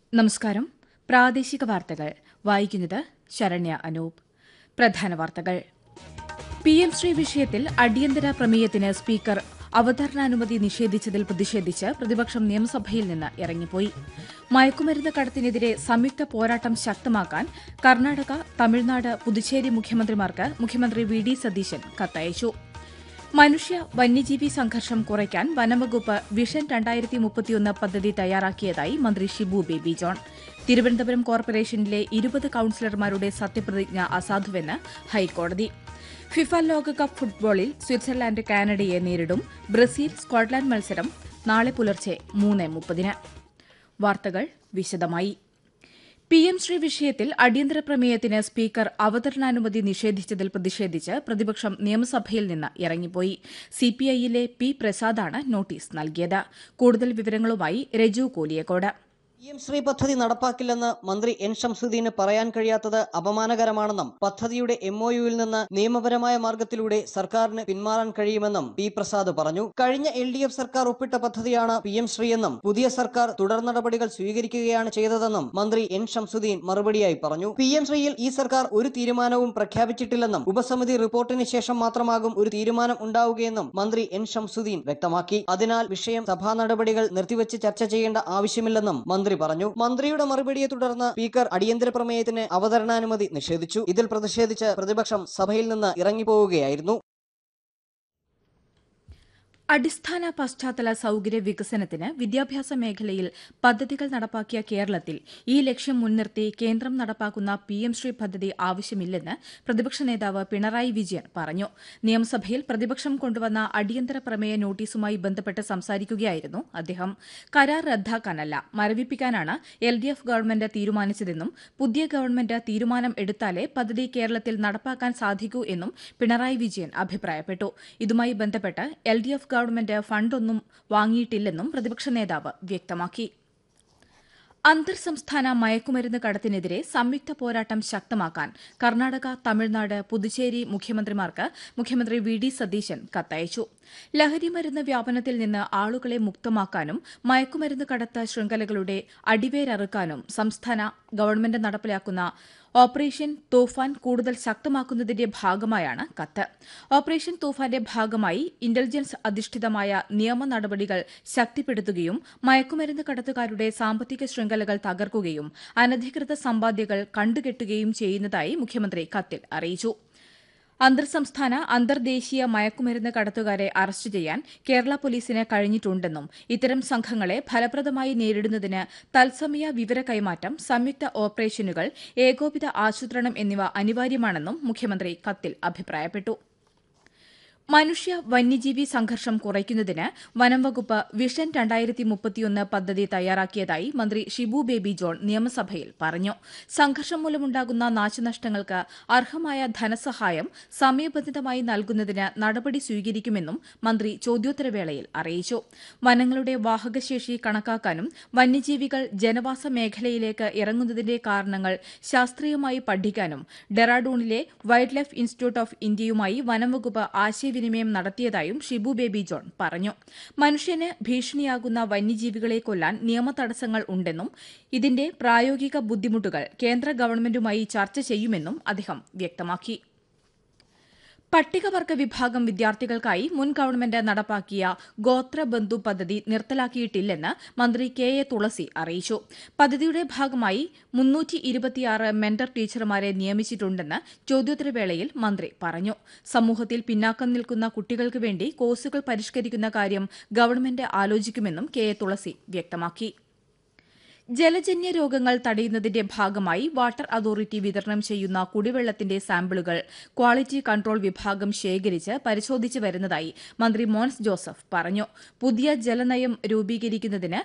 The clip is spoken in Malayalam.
നമസ്കാരം പ്രാദേശിക വാർത്തകൾ വായിക്കുന്നത് ശരണ്യ അനൂപ് പ്രധാന വാർത്തകൾ പി എം ശ്രീ വിഷയത്തിൽ അടിയന്തര പ്രമേയത്തിന് സ്പീക്കർ അവതരണാനുമതി നിഷേധിച്ചതിൽ പ്രതിഷേധിച്ച് പ്രതിപക്ഷം നിയമസഭയിൽ നിന്ന് ഇറങ്ങിപ്പോയി മയക്കുമരുന്ന് കടത്തിനെതിരെ സംയുക്ത പോരാട്ടം ശക്തമാക്കാൻ കർണാടക തമിഴ്നാട് പുതുച്ചേരി മുഖ്യമന്ത്രിമാർക്ക് മുഖ്യമന്ത്രി വി ഡി സതീശൻ കത്തയച്ചു മനുഷ്യ വന്യജീവി സംഘർഷം കുറയ്ക്കാൻ വനംവകുപ്പ് വിഷൻ രണ്ടായിരത്തി മുപ്പത്തിയൊന്ന് പദ്ധതി തയ്യാറാക്കിയതായി മന്ത്രി ഷിബു ബേബി ജോൺ തിരുവനന്തപുരം കോർപ്പറേഷനിലെ ഇരുപത് കൌൺസിലർമാരുടെ സത്യപ്രതിജ്ഞ അസാധുവെന്ന് ഹൈക്കോടതി ഫിഫ ലോകകപ്പ് ഫുട്ബോളിൽ സ്വിറ്റ്സർലാൻഡ് കാനഡയെ നേരിടും ബ്രസീൽ സ്കോട്ട്ലാൻഡ് മത്സരം നാളെ പുലർച്ചെ മൂന്ന് മുപ്പതിന് വാർത്തകൾ വിശദമായി പി എം ശ്രീ വിഷയത്തിൽ അടിയന്തര പ്രമേയത്തിന് സ്പീക്കർ അവതരണാനുമതി നിഷേധിച്ചതിൽ പ്രതിഷേധിച്ച് പ്രതിപക്ഷം നിയമസഭയിൽ നിന്ന് ഇറങ്ങിപ്പോയി സിപിഐയിലെ പി പ്രസാദാണ് നോട്ടീസ് നൽകിയത് കൂടുതൽ വിവരങ്ങളുമായി രജു കോലിയക്കോട് പി എം ശ്രീ പദ്ധതി നടപ്പാക്കില്ലെന്ന് മന്ത്രി എൻ ഷംസുദ്ദീന് പറയാൻ കഴിയാത്തത് അപമാനകരമാണെന്നും പദ്ധതിയുടെ എം ഒ യുവിൽ നിന്ന് നിയമപരമായ മാർഗത്തിലൂടെ സർക്കാരിന് പിന്മാറാൻ കഴിയുമെന്നും പി പ്രസാദ് പറഞ്ഞു കഴിഞ്ഞ എൽ ഡി എഫ് സർക്കാർ ഒപ്പിട്ട പദ്ധതിയാണ് പി എം ശ്രീ എന്നും പുതിയ സർക്കാർ തുടർ നടപടികൾ സ്വീകരിക്കുകയാണ് ചെയ്തതെന്നും മന്ത്രി എൻ ഷംസുദ്ദീൻ മറുപടിയായി പറഞ്ഞു പി എം ശ്രീയിൽ ഈ സർക്കാർ ഒരു തീരുമാനവും പ്രഖ്യാപിച്ചിട്ടില്ലെന്നും ഉപസമിതി റിപ്പോർട്ടിന് ശേഷം മാത്രമാകും ഒരു തീരുമാനം ഉണ്ടാവുകയെന്നും മന്ത്രി എൻ ഷംസുദ്ദീൻ വ്യക്തമാക്കി അതിനാൽ വിഷയം സഭാ നടപടികൾ നിർത്തിവെച്ച് ചർച്ച ചെയ്യേണ്ട ആവശ്യമില്ലെന്നും മന്ത്രി പറഞ്ഞു മന്ത്രിയുടെ മറുപടിയെ തുടർന്ന് സ്പീക്കർ അടിയന്തര പ്രമേയത്തിന് അവതരണാനുമതി നിഷേധിച്ചു ഇതിൽ പ്രതിഷേധിച്ച് പ്രതിപക്ഷം സഭയിൽ നിന്ന് ഇറങ്ങിപ്പോവുകയായിരുന്നു അടിസ്ഥാന പശ്ചാത്തല സൌകര്യ വികസനത്തിന് വിദ്യാഭ്യാസ മേഖലയിൽ പദ്ധതികൾ നടപ്പാക്കിയ കേരളത്തിൽ ഈ ലക്ഷ്യം മുൻനിർത്തി കേന്ദ്രം നടപ്പാക്കുന്ന പി എം ശ്രീ പദ്ധതി ആവശ്യമില്ലെന്ന് പ്രതിപക്ഷ നേതാവ് പിണറായി വിജയൻ പറഞ്ഞു നിയമസഭയിൽ പ്രതിപക്ഷം കൊണ്ടുവന്ന അടിയന്തര പ്രമേയ നോട്ടീസുമായി ബന്ധപ്പെട്ട് സംസാരിക്കുകയായിരുന്നു അദ്ദേഹം കരാർ റദ്ദാക്കാനല്ല മരവിപ്പിക്കാനാണ് എൽ ഡി എഫ് ഗവൺമെന്റ് തീരുമാനിച്ചതെന്നും പുതിയ ഗവൺമെന്റ് തീരുമാനം എടുത്താലേ പദ്ധതി കേരളത്തിൽ നടപ്പാക്കാൻ സാധിക്കൂ എന്നും പിണറായി വിജയൻ അഭിപ്രായപ്പെട്ടു ഇതുമായി ബന്ധപ്പെട്ട് എൽ ഡി എഫ് ഗവൺമെന്റ് ഫണ്ടൊന്നും വാങ്ങിയിട്ടില്ലെന്നും പ്രതിപക്ഷ നേതാവ് വ്യക്തമാക്കി അന്തർ സംസ്ഥാന മയക്കുമരുന്ന് കടത്തിനെതിരെ സംയുക്ത പോരാട്ടം ശക്തമാക്കാൻ കർണാടക തമിഴ്നാട് പുതുച്ചേരി മുഖ്യമന്ത്രിമാർക്ക് മുഖ്യമന്ത്രി വി ഡി സതീശൻ കത്തയച്ചു ലഹരിമരുന്ന് വ്യാപനത്തിൽ നിന്ന് ആളുകളെ മുക്തമാക്കാനും മയക്കുമരുന്ന് കടത്ത് ശൃംഖലകളുടെ അടിവേരറുക്കാനും സംസ്ഥാന ഗവൺമെന്റ് നടപ്പിലാക്കുന്ന ഓപ്പറേഷൻ തൂഫാൻ കൂടുതൽ ശക്തമാക്കുന്നതിന്റെ ഭാഗമായാണ് കത്ത് ഓപ്പറേഷൻ തൂഫാന്റെ ഭാഗമായി ഇന്റലിജൻസ് അധിഷ്ഠിതമായ നിയമ നടപടികൾ ശക്തിപ്പെടുത്തുകയും മയക്കുമരുന്ന് കടത്തുകാരുടെ സാമ്പത്തിക ശൃംഖലകൾ തകർക്കുകയും അനധികൃത സമ്പാദ്യങ്ങൾ കണ്ടുകെട്ടുകയും ചെയ്യുന്നതായി മുഖ്യമന്ത്രി കത്തിൽ അറിയിച്ചു അന്തർ സംസ്ഥാന അന്തർദേശീയ മയക്കുമരുന്ന് കടത്തുകാരെ അറസ്റ്റ് ചെയ്യാൻ കേരള പോലീസിന് കഴിഞ്ഞിട്ടുണ്ടെന്നും ഇത്തരം സംഘങ്ങളെ ഫലപ്രദമായി നേരിടുന്നതിന് തത്സമയ വിവര കൈമാറ്റം സംയുക്ത ഓപ്പറേഷനുകൾ ഏകോപിത ആസൂത്രണം എന്നിവ അനിവാര്യമാണെന്നും മുഖ്യമന്ത്രി കത്തിൽ അഭിപ്രായപ്പെട്ടു മനുഷ്യ വന്യജീവി സംഘർഷം കുറയ്ക്കുന്നതിന് വനംവകുപ്പ് വിഷൻ രണ്ടായിരത്തി മുപ്പത്തിയൊന്ന് പദ്ധതി തയ്യാറാക്കിയതായി മന്ത്രി ഷിബു ബേബി ജോൺ നിയമസഭയിൽ പറഞ്ഞു സംഘർഷം മൂലമുണ്ടാകുന്ന നാശനഷ്ടങ്ങൾക്ക് അർഹമായ ധനസഹായം സമയബന്ധിതമായി നൽകുന്നതിന് നടപടി സ്വീകരിക്കുമെന്നും മന്ത്രി ചോദ്യോത്തരവേളയിൽ അറിയിച്ചു വനങ്ങളുടെ വാഹകശേഷി കണക്കാക്കാനും വന്യജീവികൾ ജനവാസ മേഖലയിലേക്ക് ഇറങ്ങുന്നതിന്റെ കാരണങ്ങൾ ശാസ്ത്രീയമായി പഠിക്കാനും ഡെറാഡൂണിലെ വൈൽഡ് ലൈഫ് ഇൻസ്റ്റിറ്റ്യൂട്ട് ഓഫ് ഇന്ത്യയുമായി വനംവകുപ്പ് ആശയ ആശയവിനിമയം നടത്തിയതായും ഷിബു ബേബി ജോൺ പറഞ്ഞു മനുഷ്യന് ഭീഷണിയാകുന്ന വന്യജീവികളെ കൊല്ലാൻ നിയമ തടസ്സങ്ങൾ ഉണ്ടെന്നും ഇതിന്റെ പ്രായോഗിക ബുദ്ധിമുട്ടുകൾ കേന്ദ്ര ഗവൺമെന്റുമായി ചർച്ച ചെയ്യുമെന്നും അദ്ദേഹം വ്യക്തമാക്കി പട്ടികവർഗ വിഭാഗം വിദ്യാർത്ഥികൾക്കായി മുൻ ഗവൺമെന്റ് നടപ്പാക്കിയ ഗോത്രബന്ധു പദ്ധതി നിർത്തലാക്കിയിട്ടില്ലെന്ന് മന്ത്രി കെ എ തുളസി അറിയിച്ചു പദ്ധതിയുടെ ഭാഗമായി മുന്നൂറ്റി ഇരുപത്തിയാറ് മെന്റർ ടീച്ചർമാരെ നിയമിച്ചിട്ടുണ്ടെന്ന് ചോദ്യോത്തരവേളയിൽ മന്ത്രി പറഞ്ഞു സമൂഹത്തിൽ പിന്നാക്കം നിൽക്കുന്ന കുട്ടികൾക്ക് വേണ്ടി കോഴ്സുകൾ പരിഷ്കരിക്കുന്ന കാര്യം ഗവൺമെന്റ് ആലോചിക്കുമെന്നും കെ എ തുളസി വ്യക്തമാക്കി ജലജന്യ രോഗങ്ങൾ തടയുന്നതിന്റെ ഭാഗമായി വാട്ടർ അതോറിറ്റി വിതരണം ചെയ്യുന്ന കുടിവെള്ളത്തിന്റെ സാമ്പിളുകൾ ക്വാളിറ്റി കൺട്രോൾ വിഭാഗം ശേഖരിച്ച് പരിശോധിച്ചു വരുന്നതായി മന്ത്രി മോൻസ് ജോസഫ് പറഞ്ഞു പുതിയ ജലനയം രൂപീകരിക്കുന്നതിന്